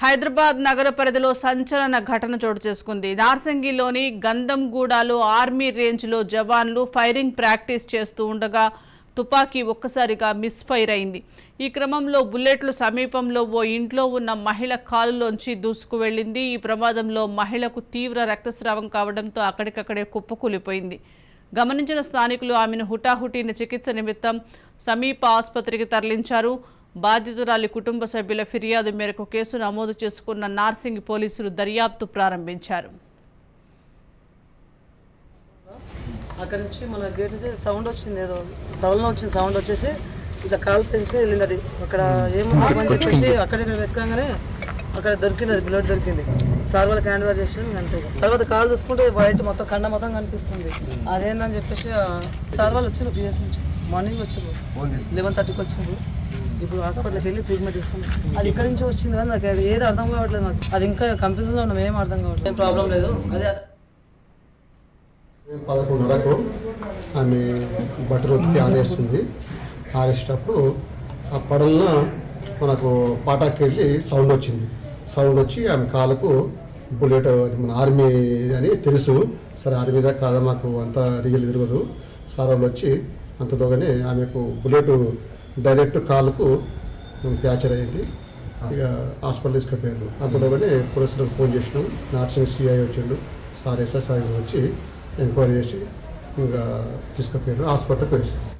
హైదరాబాద్ నగర పరిధిలో సంచలన ఘటన చోటు చేసుకుంది నార్సంగిలోని గంధంగూడలో ఆర్మీ రేంజ్లో జవాన్లు ఫైరింగ్ ప్రాక్టీస్ చేస్తూ ఉండగా తుపాకీ ఒక్కసారిగా మిస్ఫైర్ అయింది ఈ క్రమంలో బుల్లెట్లు సమీపంలో ఓ ఇంట్లో ఉన్న మహిళ కాలులోంచి దూసుకు వెళ్ళింది ఈ ప్రమాదంలో మహిళకు తీవ్ర రక్తస్రావం కావడంతో అక్కడికక్కడే కుప్పకూలిపోయింది గమనించిన స్థానికులు ఆమెను హుటాహుటిన చికిత్స నిమిత్తం సమీప ఆసుపత్రికి తరలించారు బాధితురాలి కుటుంబ సభ్యుల ఫిర్యాదు మేరకు కేసు నమోదు చేసుకున్న నార్సింగ్ పోలీసులు దర్యాప్తు ప్రారంభించారు అక్కడ నుంచి మన గేట్ నుంచి సౌండ్ వచ్చింది ఏదో సౌండ్ వచ్చింది సౌండ్ వచ్చేసి ఇట్లా కాలు పెంచుకొని వెళ్ళింది అది అక్కడ ఏమని చెప్పేసి అక్కడ ఇక్కడ వెతకంగానే అక్కడ దొరికింది అది బ్లడ్ దొరికింది సార్ వాళ్ళకి హ్యాండ్ ఓవర్ చేసిన అంతే తర్వాత కాలు చూసుకుంటే వైట్ మొత్తం కండ మొత్తం కనిపిస్తుంది అదేందని చెప్పేసి ఆ, సార్ వాళ్ళు వచ్చిండ్రు పిఎస్ నుంచి మార్నింగ్ వచ్చిండ్రు లెవెన్ థర్టీకి వచ్చిండ్రు ఇప్పుడు హాస్పిటల్కి వెళ్ళి ట్రీట్మెంట్ తీసుకున్నాం అది ఇక్కడ నుంచి వచ్చింది కానీ నాకు అది ఏది అర్థం కావట్లేదు నాకు అది ఇంకా కన్ఫ్యూజన్లో ఉన్నాం ఏం అర్థం కావట్లేదు ఏం ప్రాబ్లం లేదు అదే పదకొండున్నరకు ఆమె బట్టలు ఉతికి ఆరేస్తుంది ఆరేసేటప్పుడు ఆ పడవలన మనకు పాటాకి వెళ్ళి సౌండ్ వచ్చింది సౌండ్ వచ్చి ఆమె కాలుకు బుల్లెట్ అది మన ఆర్మీ అని తెలుసు సరే ఆర్మీ దాకా కాదా మాకు అంత రియల్ తిరగదు సార్ వాళ్ళు వచ్చి అంత దోగానే ఆమెకు బుల్లెట్ డైరెక్ట్ కాలుకు ప్యాచర్ అయింది ఇక హాస్పిటల్ తీసుకుపోయారు అంతలోగానే పోలీసులకు ఫోన్ చేసినాం నార్సింగ్ సిఐ వచ్చిండు సార్ ఎస్ఎస్ సార్ వచ్చి ఎంక్వైరీ చేసి ఇంకా తీసుకుపోయారు హాస్పిటల్కి వచ్చి